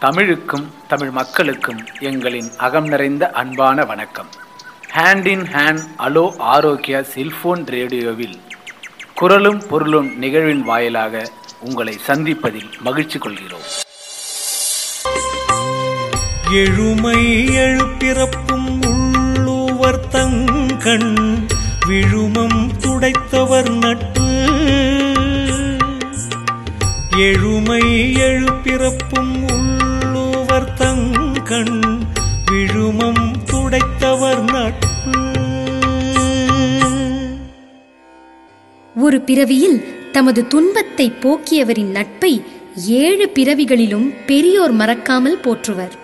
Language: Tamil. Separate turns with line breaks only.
தமிழுக்கும் தமிழ் மக்களுக்கும் எங்களின் அகம் நிறைந்த அன்பான வணக்கம் hand in hand hello Arokya cellphone ரேடியோவில் குரலும் பொருளும் நிகழ்வின் வாயிலாக உங்களை சந்திப்பதில் மகிழ்ச்சி கொள்கிறோம்
எழுமை எழுப்பிறப்பும் உள்ளுவர் தங்கண் விழுமம் துடைத்தவர் நட்பு எழுமை எழுப்பிறப்பும் உள்ளுவர் தங்கண் விழுமம் துடைத்தவர் நட்பு
ஒரு பிறவியில் தமது துன்பத்தை போக்கியவரின் நட்பை ஏழு பிறவிகளிலும் பெரியோர் மறக்காமல் போற்றுவர்